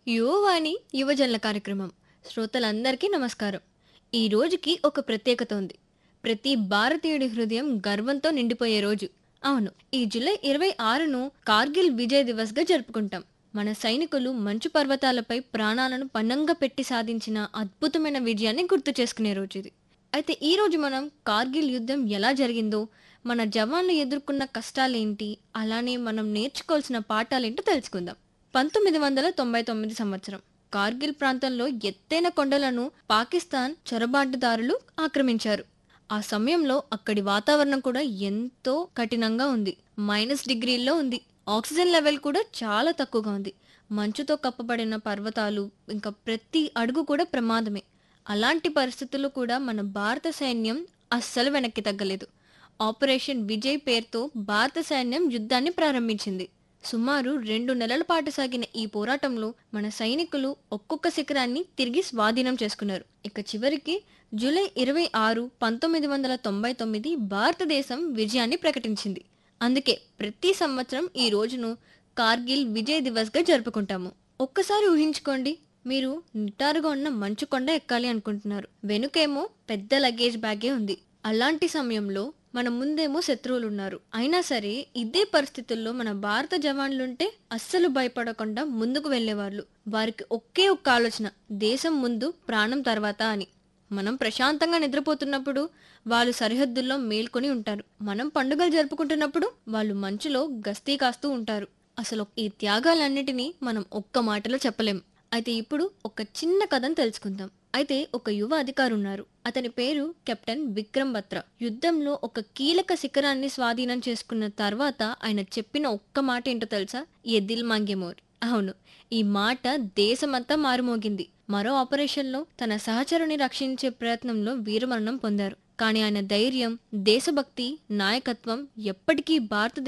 యువవాణి యువజనుల కార్యక్రమం శ్రోతలందరికీ నమస్కారం ఈ రోజుకి ఒక ప్రత్యేకత ఉంది ప్రతి భారతీయుడి హృదయం గర్వంతో నిండిపోయే రోజు అవును ఈ జూలై ఇరవై ఆరును కార్గిల్ విజయ్ దివస్ గా జరుపుకుంటాం మన సైనికులు మంచు పర్వతాలపై ప్రాణాలను పన్నంగా పెట్టి సాధించిన అద్భుతమైన విజయాన్ని గుర్తు చేసుకునే రోజు ఇది అయితే ఈ రోజు మనం కార్గిల్ యుద్ధం ఎలా జరిగిందో మన జవాన్లు ఎదుర్కొన్న కష్టాలేంటి అలానే మనం నేర్చుకోవాల్సిన పాఠాలేంటో తెలుసుకుందాం పంతొమ్మిది వందల తొంభై తొమ్మిది సంవత్సరం కార్గిల్ ప్రాంతంలో ఎత్తైన కొండలను పాకిస్తాన్ చొరబాటుదారులు ఆక్రమించారు ఆ సమయంలో అక్కడి వాతావరణం కూడా ఎంతో కఠినంగా ఉంది మైనస్ డిగ్రీల్లో ఉంది ఆక్సిజన్ లెవెల్ కూడా చాలా తక్కువగా ఉంది మంచుతో కప్పబడిన పర్వతాలు ఇంకా ప్రతి అడుగు కూడా ప్రమాదమే అలాంటి పరిస్థితుల్లో కూడా మన భారత సైన్యం అస్సలు వెనక్కి తగ్గలేదు ఆపరేషన్ విజయ్ పేరుతో భారత సైన్యం యుద్ధాన్ని ప్రారంభించింది సుమారు రెండు నెలల పాటు సాగిన ఈ పోరాటంలో మన సైనికులు ఒక్కొక్క శిఖరాన్ని తిరిగి స్వాధీనం చేసుకున్నారు ఇక చివరికి జూలై ఇరవై ఆరు పంతొమ్మిది వందల తొంభై తొమ్మిది భారతదేశం విజయాన్ని ప్రకటించింది అందుకే ప్రతి సంవత్సరం ఈ రోజును కార్గిల్ విజయ్ దివస్ గా జరుపుకుంటాము ఒక్కసారి ఊహించుకోండి మీరు నిటారుగా ఉన్న మంచు కొండ ఎక్కాలి అనుకుంటున్నారు వెనుకేమో పెద్ద లగేజ్ బ్యాగే ఉంది అలాంటి సమయంలో మన ముందేమో శత్రువులు ఉన్నారు అయినా సరే ఇదే పరిస్థితుల్లో మన భారత జవాన్లుంటే అస్సలు భయపడకుండా ముందుకు వెళ్లేవాళ్ళు వారికి ఒకే ఒక్క ఆలోచన దేశం ముందు ప్రాణం తర్వాత అని మనం ప్రశాంతంగా నిద్రపోతున్నప్పుడు వాళ్ళు సరిహద్దుల్లో మేల్కొని ఉంటారు మనం పండుగలు జరుపుకుంటున్నప్పుడు వాళ్ళు మంచులో గస్తీ కాస్తూ ఉంటారు అసలు ఈ త్యాగాలన్నిటినీ మనం ఒక్క మాటలో చెప్పలేం అయితే ఇప్పుడు ఒక చిన్న కథను తెలుసుకుందాం అయితే ఒక యువ అధికారి ఉన్నారు అతని పేరు కెప్టెన్ విక్రమ్ బత్రా యుద్ధంలో ఒక కీలక శిఖరాన్ని స్వాధీనం చేసుకున్న తర్వాత ఆయన చెప్పిన ఒక్క మాట ఏంటో తెలుసా ఏ దిల్ మాంగే మోర్ అవును ఈ మాట దేశమంతా మారుమోగింది మరో ఆపరేషన్లో తన సహచరుని రక్షించే ప్రయత్నంలో వీరమరణం పొందారు కానీ ఆయన ధైర్యం దేశభక్తి నాయకత్వం ఎప్పటికీ భారతదేశ